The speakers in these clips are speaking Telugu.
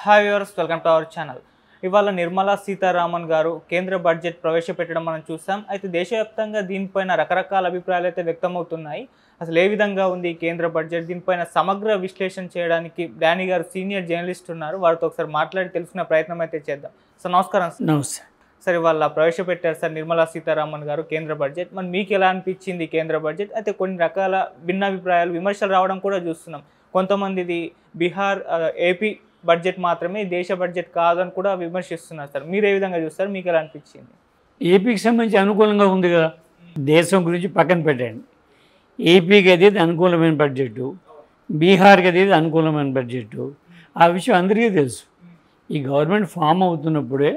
hi viewers welcome to our channel ఇవాళ నిర్మలా సీతారామన్ గారు కేంద్ర బడ్జెట్ ప్రవేశపెట్టడం మనం చూసాం అయితే దేశవ్యాప్తంగా దీనిపైన రకరకాల అభిప్రాయాలు అయితే వ్యక్తమవుతున్నాయి అసలు ఏ విధంగా ఉంది ఈ కేంద్ర బడ్జెట్ దీనిపైన సమగ్ర విశ్లేషణ చేయడానికి డానీ గారు సీనియర్ జర్నలిస్ట్ ఉన్నారు వారితో ఒకసారి మాట్లాడి తెలుసుకునే ప్రయత్నం అయితే చేద్దాం సార్ నమస్కారం సార్ నమస్తే సార్ ఇవాళ ప్రవేశపెట్టారు సార్ నిర్మలా సీతారామన్ గారు కేంద్ర బడ్జెట్ మరి మీకు ఎలా అనిపించింది ఈ కేంద్ర బడ్జెట్ అయితే కొన్ని రకాల భిన్నాభిప్రాయాలు విమర్శలు రావడం కూడా చూస్తున్నాం కొంతమంది ఇది బీహార్ ఆ, ఏపీ బడ్జెట్ మాత్రమే ఈ దేశ బడ్జెట్ కాదని కూడా విమర్శిస్తున్నారు సార్ మీరు ఏ విధంగా చూస్తారు మీకు ఎలా అనిపించింది ఏపీకి సంబంధించి అనుకూలంగా ఉంది కదా దేశం గురించి పక్కన పెట్టండి ఏపీకి అది ఇది అనుకూలమైన బడ్జెట్ బీహార్కి అది ఇది అనుకూలమైన బడ్జెట్ ఆ విషయం అందరికీ తెలుసు ఈ గవర్నమెంట్ ఫామ్ అవుతున్నప్పుడే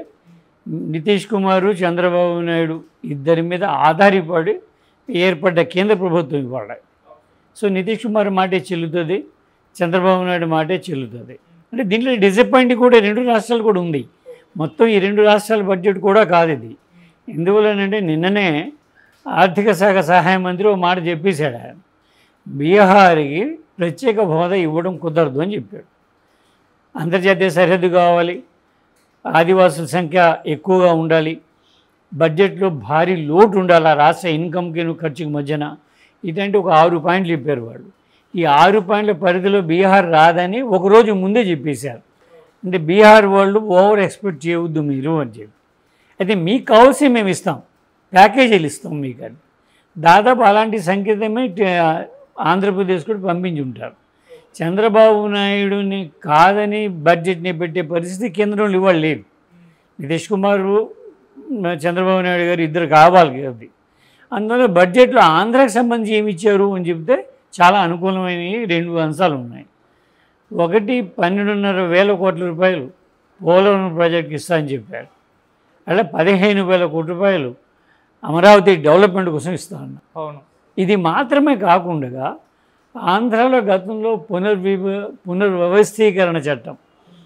నితీష్ కుమారు చంద్రబాబు నాయుడు ఇద్దరి మీద ఆధారపడి ఏర్పడ్డ కేంద్ర ప్రభుత్వం ఇవాళ సో నితీష్ కుమార్ మాటే చెల్లుతుంది చంద్రబాబు నాయుడు మాటే చెల్లుతుంది అంటే దీంట్లో డిసప్పాయింట్ కూడా రెండు రాష్ట్రాలు కూడా ఉంది మొత్తం ఈ రెండు రాష్ట్రాల బడ్జెట్ కూడా కాదు ఇది ఎందువలనంటే నిన్ననే ఆర్థిక శాఖ సహాయ మంత్రి ఒక మాట చెప్పేశాడు ఆయన బీహార్కి ప్రత్యేక హోదా ఇవ్వడం కుదరదు అని చెప్పాడు అంతర్జాతీయ సరిహద్దు కావాలి ఆదివాసుల సంఖ్య ఎక్కువగా ఉండాలి బడ్జెట్లో భారీ లోటు ఉండాలి ఆ రాష్ట్ర ఇన్కమ్కి ఖర్చుకి మధ్యన ఇదంటే ఒక ఆరు పాయింట్లు చెప్పారు వాళ్ళు ఈ ఆరు పాయింట్ల పరిధిలో బీహార్ రాదని ఒకరోజు ముందే చెప్పేశారు అంటే బీహార్ వాళ్ళు ఓవర్ ఎక్స్పెక్ట్ చేయవద్దు మీరు అని చెప్పి అయితే మీకు కావాల్సి మేము ఇస్తాం ప్యాకేజీలు ఇస్తాం మీకు అని దాదాపు అలాంటి సంకేతమే ట- ఆంధ్రప్రదేశ్ కూడా పంపించి ఉంటారు చంద్రబాబు నాయుడుని కాదని బడ్జెట్ని పెట్టే పరిస్థితి కేంద్రంలో ఇవాళ లేదు నితీష్ కుమార్ చంద్రబాబు నాయుడు గారు ఇద్దరు కావాలి అది అందువల్ల బడ్జెట్లో ఆంధ్రాకి సంబంధించి ఏమి ఇచ్చారు అని చెప్తే చాలా అనుకూలమైనవి రెండు అంశాలు ఉన్నాయి ఒకటి పన్నెండున్నర వేల కోట్ల రూపాయలు పోలవరం ప్రాజెక్ట్కి ఇస్తా అని చెప్పారు అలా పదిహేను వేల కోట్ల రూపాయలు అమరావతి డెవలప్మెంట్ కోసం ఇస్తా అన్నారు అవును ఇది మాత్రమే కాకుండా ఆంధ్రాలో గతంలో పునర్విభ పునర్వ్యవస్థీకరణ చట్టం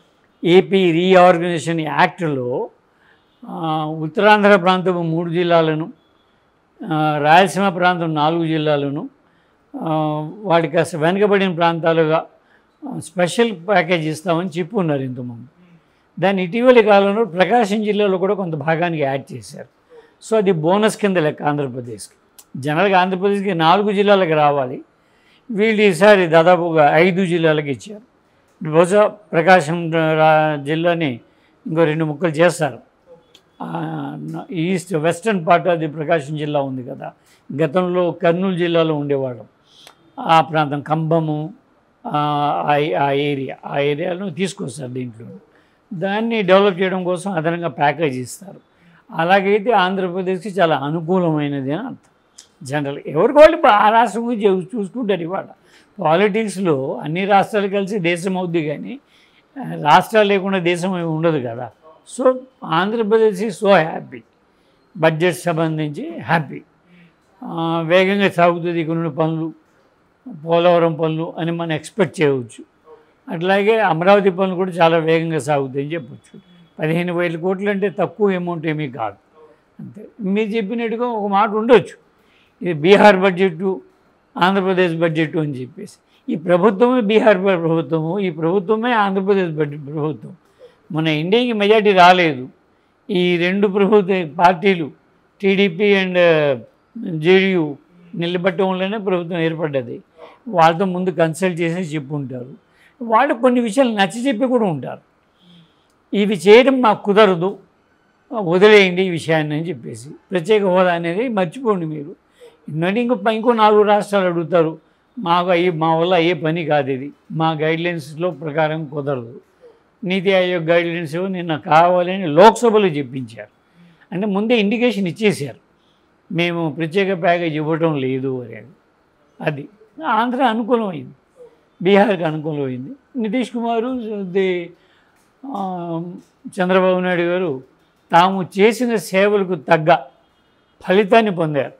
ఏపీ రీఆర్గనైజేషన్ యాక్ట్లో ఆ, ఉత్తరాంధ్ర ప్రాంతం మూడు జిల్లాలను ఆ, రాయలసీమ ప్రాంతం నాలుగు జిల్లాలను ఆ, వాటికి అసలు వెనుకబడిన ప్రాంతాలుగా ఆ, స్పెషల్ ప్యాకేజ్ ఇస్తామని చెప్పి ఉన్నారు ఇంతకుముందు దాన్ని ఇటీవలి కాలంలో ప్రకాశం జిల్లాలో కూడా కొంత భాగానికి యాడ్ చేశారు సో అది బోనస్ కింద లెక్క ఆంధ్రప్రదేశ్కి జనరల్గా ఆంధ్రప్రదేశ్కి నాలుగు జిల్లాలకు రావాలి వీళ్ళు ఈసారి దాదాపుగా ఐదు జిల్లాలకు ఇచ్చారు బహుశా ప్రకాశం రా- జిల్లాని ఇంకో రెండు ముక్కలు చేస్తారు ఆ, న- east western part of the Prakasam జిల్లా ఉంది కదా గతంలో కర్నూలు జిల్లాలో ఉండేవాళ్ళం ఆ ప్రాంతం కంబము ఆ ఆ- ఆ ఏరియా ఆ ఏరియాను తీసుకొస్తారు దీంట్లో దాన్ని డెవలప్ చేయడం కోసం అదనంగా ప్యాకేజ్ ఇస్తారు అలాగైతే ఆంధ్రప్రదేశ్కి చాలా అనుకూలమైనది అని అర్థం జనరల్ ఎవరికి వాళ్ళు ఇప్పుడు ఆ రాష్ట్రం గురించి చూ- చూసుకుంటారు ఇవాళ పాలిటిక్స్లో అన్ని రాష్ట్రాలు కలిసి దేశం అవుద్ది కానీ ఆ, రాష్ట్రాలు లేకుండా దేశం ఏమి ఉండదు కదా సో ఆంధ్రప్రదేశ్ ఈ సో హ్యాపీ బడ్జెట్ సంబంధించి హ్యాపీ ఆ, వేగంగా సాగుతుంది కొన్ని పనులు పోలవరం పనులు అని మనం ఎక్స్పెక్ట్ చేయవచ్చు అట్లాగే అమరావతి పనులు కూడా చాలా వేగంగా సాగుతాయని చెప్పొచ్చు పదిహేను వేల కోట్లు అంటే తక్కువ అమౌంట్ ఏమీ కాదు అంతే మీరు చెప్పినట్టుగా ఒక మాట ఉండొచ్చు ఇది బీహార్ బడ్జెట్ ఆంధ్రప్రదేశ్ బడ్జెట్ అని చెప్పేసి ఈ ప్రభుత్వమే బీహార్ ప్రభుత్వము ఈ ప్రభుత్వమే ఆంధ్రప్రదేశ్ బడ్జెట్ ప్రభుత్వం మన ఇండియాకి మెజార్టీ రాలేదు ఈ రెండు ప్రభుత్వ పార్టీలు టీడీపీ అండ్ జేడీయూ నిలబట్టడం వల్లనే ప్రభుత్వం ఏర్పడ్డది వాళ్ళతో ముందు కన్సల్ట్ చేసి చెప్పుంటారు వాళ్ళు కొన్ని విషయాలు నచ్చ చెప్పి కూడా ఉంటారు ఇవి చేయడం మాకు కుదరదు వదిలేయండి ఈ విషయాన్ని అని చెప్పేసి ప్రత్యేక హోదా అనేది మర్చిపోండి మీరు ఎందుకంటే ఇంకో ఇంకో నాలుగు రాష్ట్రాలు అడుగుతారు మాకు అయ్యే మా వల్ల అయ్యే పని కాదు ఇది మా గైడ్లైన్స్లో ప్రకారం కుదరదు నీతి ఆయోగ్ గైడ్లైన్స్ నిన్న కావాలని లోక్సభలో చెప్పించారు అంటే ముందే ఇండికేషన్ ఇచ్చేశారు మేము ప్రత్యేక ప్యాకేజ్ ఇవ్వటం లేదు అనేది అది ఆంధ్ర అనుకూలమైంది బీహార్కి అనుకూలమైంది నితీష్ కుమారు ది ఆ, చంద్రబాబు నాయుడు గారు తాము చేసిన సేవలకు తగ్గ ఫలితాన్ని పొందారు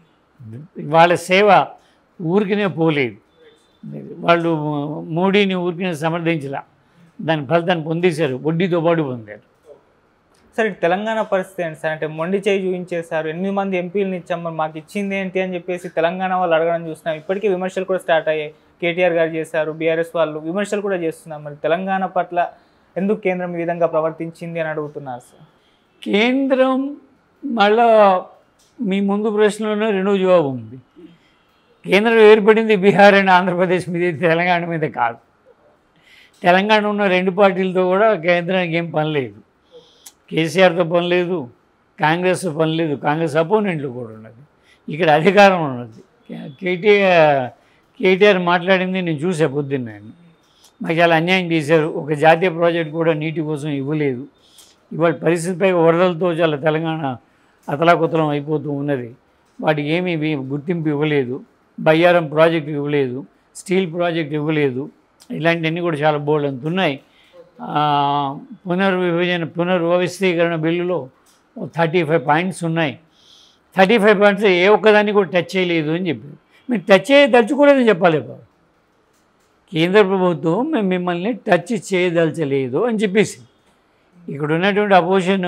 వాళ్ళ సేవ ఊరికినే పోలేదు వాళ్ళు మోడీని ఊరికినే సమర్థించలా దాని ఫలితాన్ని పొందేశారు వడ్డీతో పాటు పొందారు సార్ ఇటు తెలంగాణ పరిస్థితి ఏంటి సార్ అంటే మొండి చేయి చూపించేశారు ఎనిమిది మంది ఎంపీలను ఇచ్చాం మరి మాకు ఇచ్చింది ఏంటి అని చెప్పేసి తెలంగాణ వాళ్ళు అడగడం చూస్తున్నాం ఇప్పటికీ విమర్శలు కూడా స్టార్ట్ అయ్యాయి కేటీఆర్ గారు చేశారు బీఆర్ఎస్ వాళ్ళు విమర్శలు కూడా చేస్తున్నారు మరి తెలంగాణ పట్ల ఎందుకు కేంద్రం ఈ విధంగా ప్రవర్తించింది అని అడుగుతున్నారు సార్ కేంద్రం మళ్ళా మీ ముందు ప్రశ్నలోనే రెండో జవాబు ఉంది కేంద్రం ఏర్పడింది బీహార్ అండ్ ఆంధ్రప్రదేశ్ మీద తెలంగాణ మీద కాదు తెలంగాణ ఉన్న రెండు పార్టీలతో కూడా కేంద్రానికి ఏం పని లేదు కేసీఆర్తో పని లేదు కాంగ్రెస్ పని లేదు కాంగ్రెస్ అపోనెంట్లు కూడా ఉన్నది ఇక్కడ అధికారం ఉన్నది కేటీఆర్ కేటీఆర్ మాట్లాడింది నేను చూసే పొద్దున్న నేను మాకు చాలా అన్యాయం చేశారు ఒక జాతీయ ప్రాజెక్ట్ కూడా నీటి కోసం ఇవ్వలేదు ఇవాళ పరిస్థితిపై వరదలతో చాలా తెలంగాణ అతలాకుతలం అయిపోతూ ఉన్నది వాటికి ఏమీ వి- గుర్తింపు ఇవ్వలేదు బయ్యారం ప్రాజెక్ట్ ఇవ్వలేదు స్టీల్ ప్రాజెక్ట్ ఇవ్వలేదు ఇలాంటివన్నీ కూడా చాలా బోల్డ్ అంత ఉన్నాయి ఆ, పునర్విభజన పునర్వ్యవస్థీకరణ బిల్లులో థర్టీ ఫైవ్ పాయింట్స్ ఉన్నాయి థర్టీ ఫైవ్ పాయింట్స్ ఏ ఒక్కదాన్ని కూడా టచ్ చేయలేదు అని చెప్పారు మీరు టచ్ చేయ తలుచుకోలేదని చెప్పాలి బాబు కేంద్ర ప్రభుత్వం మేము మిమ్మల్ని టచ్ చేయదలచలేదు అని చెప్పేసి ఇక్కడ ఉన్నటువంటి అపోజిషన్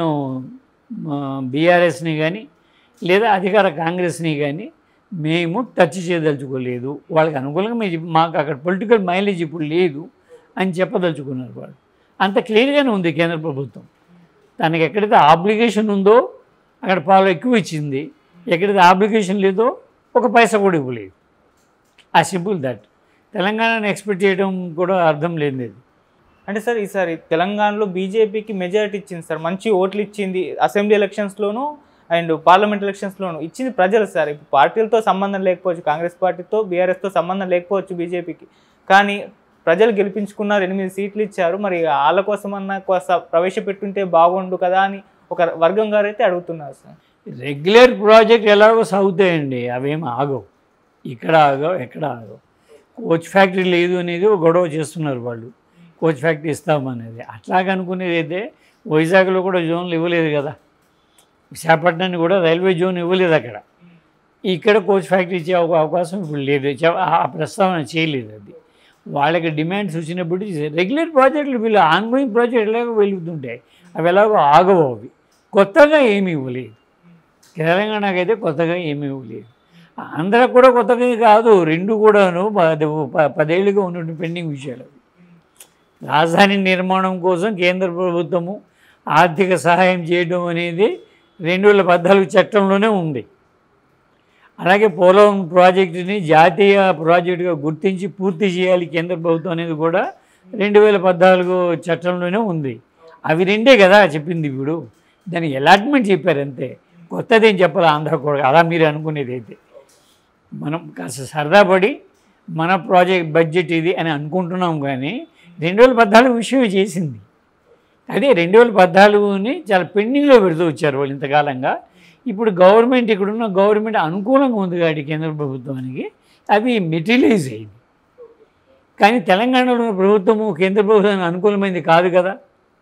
బీఆర్ఎస్ని కానీ లేదా అధికార కాంగ్రెస్ని కానీ మేము టచ్ చేయదలుచుకోలేదు వాళ్ళకి అనుకూలంగా మేము చెప్ప- మాకు అక్కడ పొలిటికల్ మైలేజ్ ఇప్పుడు లేదు అని చెప్పదలుచుకున్నారు వాళ్ళు అంత క్లియర్గానే ఉంది కేంద్ర ప్రభుత్వం తనకి ఎక్కడైతే ఆబ్లిగేషన్ ఉందో అక్కడ పాలు ఎక్కువ ఇచ్చింది ఎక్కడైతే ఆబ్లిగేషన్ లేదో ఒక పైసా కూడా ఇవ్వలేదు ఆ సింపుల్ దట్ తెలంగాణను ఎక్స్పెక్ట్ చేయడం కూడా అర్థం లేదు ఇది అంటే సార్ ఈసారి తెలంగాణలో బీజేపీకి మెజారిటీ ఇచ్చింది సార్ మంచి ఓట్లు ఇచ్చింది అసెంబ్లీ ఎలక్షన్స్లోను అండ్ పార్లమెంట్ ఎలక్షన్స్లోను ఇచ్చింది ప్రజలు సార్ ఇప్పుడు పార్టీలతో సంబంధం లేకపోవచ్చు కాంగ్రెస్ పార్టీతో బీఆర్ఎస్తో సంబంధం లేకపోవచ్చు బీజేపీకి కానీ ప్రజలు గెలిపించుకున్నారు ఎనిమిది సీట్లు ఇచ్చారు మరి వాళ్ళ కోసమన్నా కోస ప్రవేశపెట్టుంటే బాగుండు కదా అని ఒక వర్గం గారు అయితే అడుగుతున్నారు సార్ రెగ్యులర్ ప్రాజెక్ట్ ఎలాగో సాగుతాయండి అవేం ఆగవు ఇక్కడ ఆగవు ఎక్కడ ఆగవు కోచ్ ఫ్యాక్టరీ లేదు అనేది ఒక గొడవ చేస్తున్నారు వాళ్ళు కోచ్ ఫ్యాక్టరీ ఇస్తామనేది అట్లాగనుకునేది అయితే వైజాగ్లో కూడా జోన్లు ఇవ్వలేదు కదా విశాఖపట్నాన్ని కూడా రైల్వే జోన్ ఇవ్వలేదు అక్కడ ఇక్కడ కోచ్ ఫ్యాక్టరీ ఇచ్చే ఒక అవకాశం ఇప్పుడు లేదు చె- ఆ ప్రస్తావన చేయలేదు అది వాళ్ళకి డిమాండ్స్ వచ్చినప్పుడు రెగ్యులర్ ప్రాజెక్టులు వీళ్ళు ఆన్గోయింగ్ ప్రాజెక్ట్ ఎలాగో వెలుగుతుంటాయి అవి ఎలాగో ఆగవు అవి కొత్తగా ఏమీ ఇవ్వలేదు తెలంగాణకైతే కొత్తగా ఏమీ ఇవ్వలేదు ఆంధ్రకు కూడా కొత్తగా కాదు రెండు కూడాను పది ప- పదేళ్ళుగా ఉన్నటువంటి పెండింగ్ విషయాలు అవి రాజధాని నిర్మాణం కోసం కేంద్ర ప్రభుత్వము ఆర్థిక సహాయం చేయడం అనేది రెండు వేల పద్నాలుగు చట్టంలోనే ఉంది అలాగే పోలవరం ప్రాజెక్టుని జాతీయ ప్రాజెక్టుగా గుర్తించి పూర్తి చేయాలి కేంద్ర ప్రభుత్వం అనేది కూడా రెండు వేల పద్నాలుగు చట్టంలోనే ఉంది అవి రెండే కదా చెప్పింది ఇప్పుడు దాన్ని అలాట్మెంట్ చెప్పారు అంతే కొత్తదేం చెప్పాలి ఆంధ్ర కూడా అలా మీరు అనుకునేది అయితే మనం కాస్త సరదా పడి మన ప్రాజెక్ట్ బడ్జెట్ ఇది అని అనుకుంటున్నాం కానీ రెండు వేల పద్నాలుగు విషయం చేసింది అదే రెండు వేల పద్నాలుగుని చాలా పెండింగ్లో పెడుతూ వచ్చారు వాళ్ళు ఇంతకాలంగా ఇప్పుడు గవర్నమెంట్ ఇక్కడున్న గవర్నమెంట్ అనుకూలంగా ఉంది కాబట్టి కేంద్ర ప్రభుత్వానికి అవి మెటీరియలైజ్ అయింది కానీ తెలంగాణలో ఉన్న ప్రభుత్వము కేంద్ర ప్రభుత్వానికి అనుకూలమైంది కాదు కదా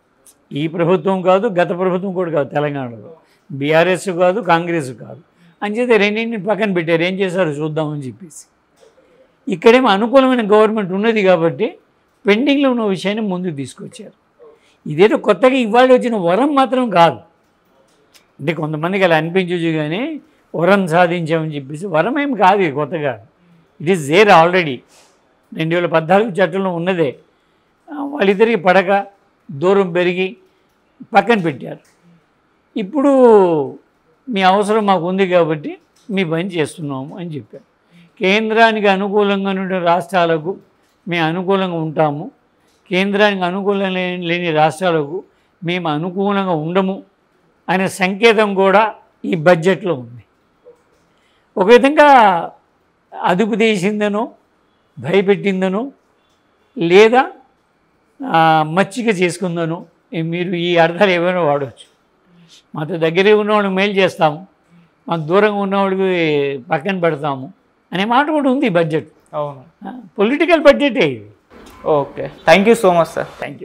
ఈ ప్రభుత్వం కాదు గత ప్రభుత్వం కూడా కాదు తెలంగాణలో బీఆర్ఎస్ కాదు కాంగ్రెస్ కాదు అంచేత రెండింటిని పక్కన పెట్టారు ఏం చేశారో చూద్దామని చెప్పేసి ఇక్కడేమో అనుకూలమైన గవర్నమెంట్ ఉన్నది కాబట్టి పెండింగ్లో ఉన్న విషయాన్ని ముందుకు తీసుకొచ్చారు ఇదేదో కొత్తగా ఇవాళ వచ్చిన వరం మాత్రం కాదు అంటే కొంతమందికి అలా అనిపించవచ్చు కానీ వరం సాధించామని చెప్పేసి వరం ఏం కాదు ఇది కొత్తగా ఇట్ ఈస్ దేర్ ఆల్రెడీ రెండు వేల పద్నాలుగు చట్టంలో ఉన్నదే ఆ, వాళ్ళిద్దరికి పడక దూరం పెరిగి పక్కన పెట్టారు ఇప్పుడు మీ అవసరం మాకు ఉంది కాబట్టి మీ పని చేస్తున్నాము అని చెప్పారు కేంద్రానికి అనుకూలంగా ఉండే రాష్ట్రాలకు మేము అనుకూలంగా ఉంటాము కేంద్రానికి అనుకూలంగా లేని- లేని రాష్ట్రాలకు మేము అనుకూలంగా ఉండము అనే సంకేతం కూడా ఈ బడ్జెట్లో ఉంది ఒక విధంగా అదుపు తీసిందనో భయపెట్టిందనో లేదా ఆ, మచ్చిక చేసుకుందనో ఈ- మీరు ఈ అర్థాలు ఏమైనా వాడవచ్చు మాతో దగ్గరే ఉన్నవాడికి మేలు చేస్తాము మాకు దూరంగా ఉన్నవాడికి పక్కన పెడతాము అనే మాట కూడా ఉంది బడ్జెట్ అవును పొలిటికల్ బడ్జెటే ఇది okay thank you so much sir thank you